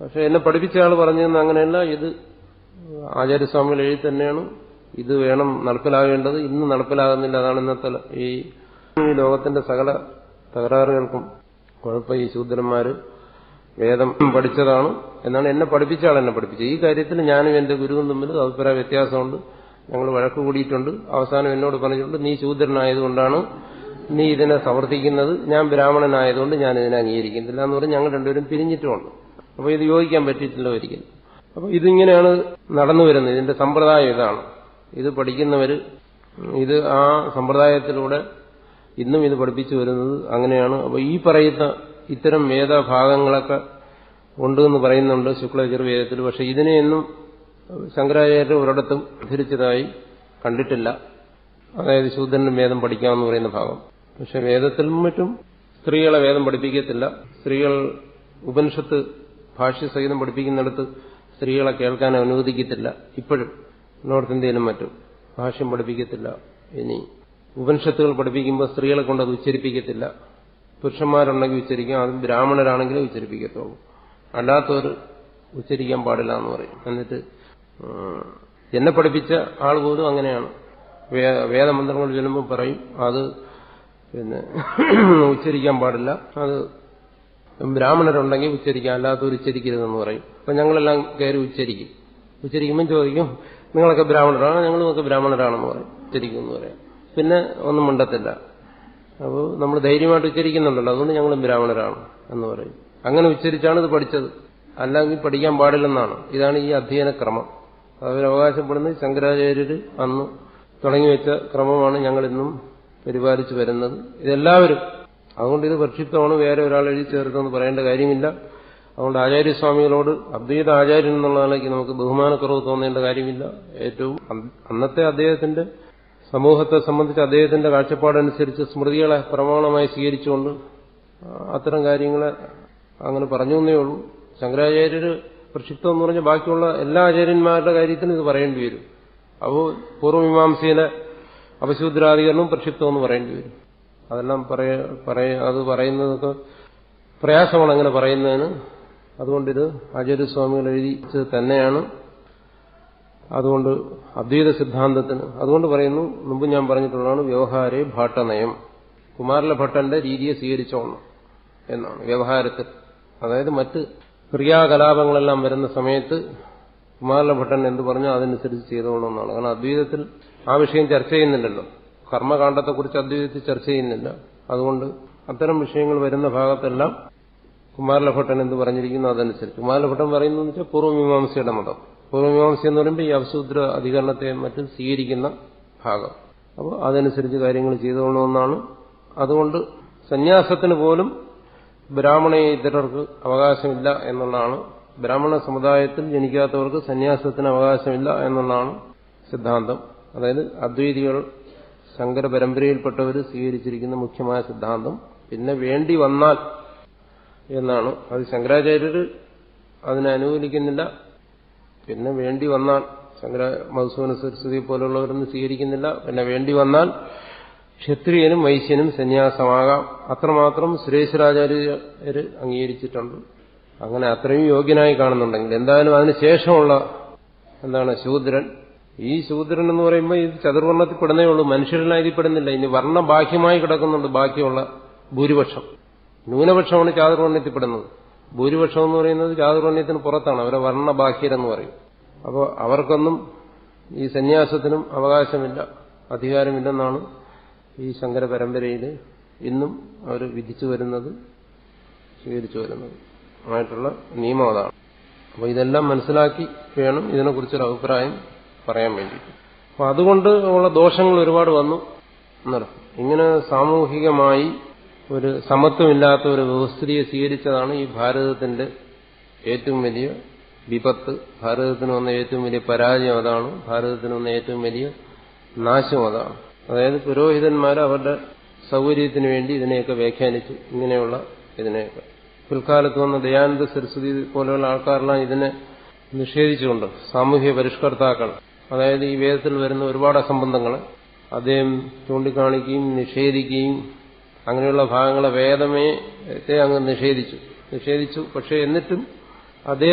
പക്ഷെ എന്നെ പഠിപ്പിച്ച ആൾ പറഞ്ഞതെന്ന് അങ്ങനെയല്ല ഇത് ആചാര്യസ്വാമികൾ എഴുതി തന്നെയാണ് ഇത് വേണം നടപ്പിലാകേണ്ടത് ഇന്ന് നടപ്പിലാകുന്നില്ല അതാണ് ഇന്നത്തെ ഈ ഈ ലോകത്തിന്റെ സകല തകരാറുകൾക്കും കുഴപ്പം ഈ ശൂദ്രന്മാര് വേദം പഠിച്ചതാണ് എന്നാണ് എന്നെ പഠിപ്പിച്ച ആൾ എന്നെ പഠിപ്പിച്ചത് ഈ കാര്യത്തിൽ ഞാനും എന്റെ ഗുരുവും തമ്മിൽ അഭിപ്രായ വ്യത്യാസമുണ്ട് ഞങ്ങൾ വഴക്ക് കൂടിയിട്ടുണ്ട് അവസാനം എന്നോട് പറഞ്ഞിട്ടുണ്ട് നീ ശൂദ്രനായതുകൊണ്ടാണ് നീ ഇതിനെ സമർത്ഥിക്കുന്നത് ഞാൻ ബ്രാഹ്മണനായതുകൊണ്ട് ഞാൻ ഇതിനെ അംഗീകരിക്കുന്നില്ല എന്ന് പറഞ്ഞ് ഞങ്ങൾ രണ്ടുപേരും പിരിഞ്ഞിട്ടുമുണ്ട് അപ്പോൾ ഇത് യോജിക്കാൻ പറ്റിയിട്ടില്ല ഒരിക്കലും അപ്പോൾ ഇതിങ്ങനെയാണ് നടന്നു വരുന്നത് ഇതിന്റെ സമ്പ്രദായം ഇതാണ് ഇത് പഠിക്കുന്നവര് ഇത് ആ സമ്പ്രദായത്തിലൂടെ ഇന്നും ഇത് പഠിപ്പിച്ചു വരുന്നത് അങ്ങനെയാണ് അപ്പോൾ ഈ പറയുന്ന ഇത്തരം വേദഭാഗങ്ങളൊക്കെ ഉണ്ട് എന്ന് പറയുന്നുണ്ട് ശുക്ലചുർവേദത്തിൽ പക്ഷെ ഇതിനെയൊന്നും ശങ്കരാചാര്യ ഒരിടത്തും ധരിച്ചതായി കണ്ടിട്ടില്ല അതായത് ശൂദ്രനും വേദം പഠിക്കാമെന്ന് പറയുന്ന ഭാഗം പക്ഷെ വേദത്തിലും മറ്റും സ്ത്രീകളെ വേദം പഠിപ്പിക്കത്തില്ല സ്ത്രീകൾ ഉപനിഷത്ത് ഭാഷ്യസഹിതം പഠിപ്പിക്കുന്നിടത്ത് സ്ത്രീകളെ കേൾക്കാൻ അനുവദിക്കത്തില്ല ഇപ്പോഴും നോർത്ത് ഇന്ത്യയിലും മറ്റും ഭാഷ്യം പഠിപ്പിക്കത്തില്ല ഇനി ഉപനിഷത്തുകൾ പഠിപ്പിക്കുമ്പോൾ സ്ത്രീകളെ കൊണ്ട് അത് ഉച്ചരിപ്പിക്കത്തില്ല പുരുഷന്മാരുണ്ടെങ്കിൽ ഉച്ചരിക്കാം അത് ബ്രാഹ്മണരാണെങ്കിലും ഉച്ചരിപ്പിക്കത്തുള്ളൂ അല്ലാത്തവർ ഉച്ചരിക്കാൻ പാടില്ല എന്ന് പറയും എന്നിട്ട് എന്നെ പഠിപ്പിച്ച ആൾ പോലും അങ്ങനെയാണ് വേദമന്ത്രങ്ങൾ ചൊല്ലുമ്പോൾ പറയും അത് പിന്നെ ഉച്ചരിക്കാൻ പാടില്ല അത് ബ്രാഹ്മണരുണ്ടെങ്കിൽ ഉച്ചരിക്കാം അല്ലാത്തവർ ഉച്ചരിക്കരുതെന്ന് പറയും അപ്പൊ ഞങ്ങളെല്ലാം കയറി ഉച്ചരിക്കും ഉച്ചരിക്കുമ്പോൾ ചോദിക്കും നിങ്ങളൊക്കെ ബ്രാഹ്മണരാണ് ഞങ്ങളുമൊക്കെ ബ്രാഹ്മണരാണെന്ന് പറയും ഉച്ചരിക്കും എന്ന് പറയാം പിന്നെ ഒന്നും മിണ്ടത്തില്ല അപ്പോൾ നമ്മൾ ധൈര്യമായിട്ട് ഉച്ചരിക്കുന്നുണ്ടല്ലോ അതുകൊണ്ട് ഞങ്ങളും ബ്രാഹ്മണരാണ് എന്ന് പറയും അങ്ങനെ ഉച്ചരിച്ചാണ് ഇത് പഠിച്ചത് അല്ലെങ്കിൽ പഠിക്കാൻ പാടില്ലെന്നാണ് ഇതാണ് ഈ അധ്യയന ക്രമം അവർ അവകാശപ്പെടുന്നത് ശങ്കരാചാര്യര് അന്ന് തുടങ്ങി വെച്ച ക്രമമാണ് ഞങ്ങൾ ഇന്നും പരിപാലിച്ചു വരുന്നത് ഇതെല്ലാവരും അതുകൊണ്ട് ഇത് പ്രക്ഷിപ്തമാണ് വേറെ ഒരാൾ എഴുതി ചേർത്തെന്ന് പറയേണ്ട കാര്യമില്ല അതുകൊണ്ട് ആചാര്യസ്വാമികളോട് അദ്വൈത ആചാര്യൻ എന്നുള്ള നിലയ്ക്ക് നമുക്ക് ബഹുമാനക്കുറവ് തോന്നേണ്ട കാര്യമില്ല ഏറ്റവും അന്നത്തെ അദ്ദേഹത്തിന്റെ സമൂഹത്തെ സംബന്ധിച്ച് അദ്ദേഹത്തിന്റെ കാഴ്ചപ്പാടനുസരിച്ച് സ്മൃതികളെ പ്രമാണമായി സ്വീകരിച്ചുകൊണ്ട് അത്തരം കാര്യങ്ങളെ അങ്ങനെ പറഞ്ഞു എന്നേ ഉള്ളൂ ശങ്കരാചാര്യര് പ്രക്ഷിപ്തം എന്ന് പറഞ്ഞാൽ ബാക്കിയുള്ള എല്ലാ ആചാര്യന്മാരുടെ കാര്യത്തിനും ഇത് പറയേണ്ടി വരും അപ്പോൾ പൂർവ്വമീമാംസയിലെ അപശൂദ്രാധികരണം പ്രക്ഷിപ്തം എന്ന് പറയേണ്ടി വരും അതെല്ലാം പറയ അത് പറയുന്നതൊക്കെ പ്രയാസമാണ് അങ്ങനെ പറയുന്നതിന് അതുകൊണ്ടിത് ആചാര്യസ്വാമികൾ എഴുതിച്ചത് തന്നെയാണ് അതുകൊണ്ട് അദ്വൈത സിദ്ധാന്തത്തിന് അതുകൊണ്ട് പറയുന്നു മുമ്പ് ഞാൻ പറഞ്ഞിട്ടുള്ളതാണ് വ്യവഹാരെ ഭാട്ടനയം കുമാരല ഭട്ടന്റെ രീതിയെ സ്വീകരിച്ചോണം എന്നാണ് വ്യവഹാരത്തിൽ അതായത് മറ്റ് ക്രിയാകലാപങ്ങളെല്ലാം വരുന്ന സമയത്ത് കുമാരല ഭട്ടൻ എന്ത് പറഞ്ഞോ അതനുസരിച്ച് ചെയ്തോണമെന്നാണ് കാരണം അദ്വൈതത്തിൽ ആ വിഷയം ചർച്ച ചെയ്യുന്നില്ലല്ലോ കർമ്മകാണ്ഡത്തെക്കുറിച്ച് അദ്വൈതത്തിൽ ചർച്ച ചെയ്യുന്നില്ല അതുകൊണ്ട് അത്തരം വിഷയങ്ങൾ വരുന്ന ഭാഗത്തെല്ലാം കുമാരലഭട്ടൻ എന്ത് പറഞ്ഞിരിക്കുന്നു അതനുസരിച്ച് കുമാരലഭട്ടൻ പറയുന്നത് വെച്ചാൽ പൂർവ്വമീമാംസയുടെ മതം പൂർവ്വമീമാംസ എന്ന് പറയുമ്പോൾ ഈ അവശൂദ്ര അധികരണത്തെ മറ്റും സ്വീകരിക്കുന്ന ഭാഗം അപ്പോൾ അതനുസരിച്ച് കാര്യങ്ങൾ ചെയ്തോണമെന്നാണ് അതുകൊണ്ട് സന്യാസത്തിന് പോലും ബ്രാഹ്മണേതരർക്ക് അവകാശമില്ല എന്നുള്ളതാണ് ബ്രാഹ്മണ സമുദായത്തിൽ ജനിക്കാത്തവർക്ക് സന്യാസത്തിന് അവകാശമില്ല എന്നുള്ളതാണ് സിദ്ധാന്തം അതായത് അദ്വൈതികൾ ശങ്കര പരമ്പരയിൽപ്പെട്ടവർ സ്വീകരിച്ചിരിക്കുന്ന മുഖ്യമായ സിദ്ധാന്തം പിന്നെ വേണ്ടി വന്നാൽ എന്നാണ് അത് ശങ്കരാചാര്യർ അതിനെ അനുകൂലിക്കുന്നില്ല പിന്നെ വേണ്ടി വന്നാൽ ശങ്കര മധുസൂന സരസ്വതി പോലുള്ളവരൊന്നും സ്വീകരിക്കുന്നില്ല പിന്നെ വേണ്ടി വന്നാൽ ക്ഷത്രിയനും വൈശ്യനും സന്യാസമാകാം അത്രമാത്രം സുരേശ്വരാചാര്യർ അംഗീകരിച്ചിട്ടുണ്ട് അങ്ങനെ അത്രയും യോഗ്യനായി കാണുന്നുണ്ടെങ്കിൽ എന്തായാലും അതിന് ശേഷമുള്ള എന്താണ് ശൂദ്രൻ ഈ ശൂദ്രൻ എന്ന് പറയുമ്പോൾ ഇത് ചതുർവർണ്ണത്തിൽ പെടുന്നേ ഉള്ളൂ മനുഷ്യരെല്ലാം ഇതിൽ പെടുന്നില്ല ഇനി വർണ്ണ ബാഹ്യമായി കിടക്കുന്നുണ്ട് ബാക്കിയുള്ള ഭൂരിപക്ഷം ന്യൂനപക്ഷമാണ് ചാതുർവർണ്ണത്തിൽ പെടുന്നത് ഭൂരിപക്ഷം എന്ന് പറയുന്നത് ചാതുർവർണ്ണത്തിന് പുറത്താണ് അവരെ വർണ്ണബാഹ്യരെന്ന് പറയും അപ്പോൾ അവർക്കൊന്നും ഈ സന്യാസത്തിനും അവകാശമില്ല അധികാരമില്ലെന്നാണ് ഈ ശങ്കര പരമ്പരയിൽ ഇന്നും അവർ വിധിച്ചു വരുന്നത് സ്വീകരിച്ചു വരുന്നത് ആയിട്ടുള്ള നിയമം അതാണ് അപ്പോൾ ഇതെല്ലാം മനസ്സിലാക്കി വേണം ഇതിനെക്കുറിച്ചൊരു അഭിപ്രായം പറയാൻ വേണ്ടിയിട്ട് അപ്പം അതുകൊണ്ട് ഉള്ള ദോഷങ്ങൾ ഒരുപാട് വന്നു എന്നർത്ഥം ഇങ്ങനെ സാമൂഹികമായി ഒരു സമത്വമില്ലാത്ത ഒരു വ്യവസ്ഥിതിയെ സ്വീകരിച്ചതാണ് ഈ ഭാരതത്തിന്റെ ഏറ്റവും വലിയ വിപത്ത് ഭാരതത്തിന് വന്ന ഏറ്റവും വലിയ പരാജയം അതാണ് ഭാരതത്തിന് വന്ന ഏറ്റവും വലിയ നാശം അതാണ് അതായത് പുരോഹിതന്മാർ അവരുടെ സൗകര്യത്തിന് വേണ്ടി ഇതിനെയൊക്കെ വ്യാഖ്യാനിച്ചു ഇങ്ങനെയുള്ള ഇതിനെയൊക്കെ പിൽക്കാലത്ത് വന്ന ദയാനന്ദ സരസ്വതി പോലെയുള്ള ആൾക്കാരെല്ലാം ഇതിനെ നിഷേധിച്ചുകൊണ്ട് സാമൂഹ്യ പരിഷ്കർത്താക്കൾ അതായത് ഈ വേദത്തിൽ വരുന്ന ഒരുപാട് അസംബന്ധങ്ങൾ അദ്ദേഹം ചൂണ്ടിക്കാണിക്കുകയും നിഷേധിക്കുകയും അങ്ങനെയുള്ള ഭാഗങ്ങളെ വേദമേ അങ്ങ് നിഷേധിച്ചു നിഷേധിച്ചു പക്ഷെ എന്നിട്ടും അദ്ദേഹം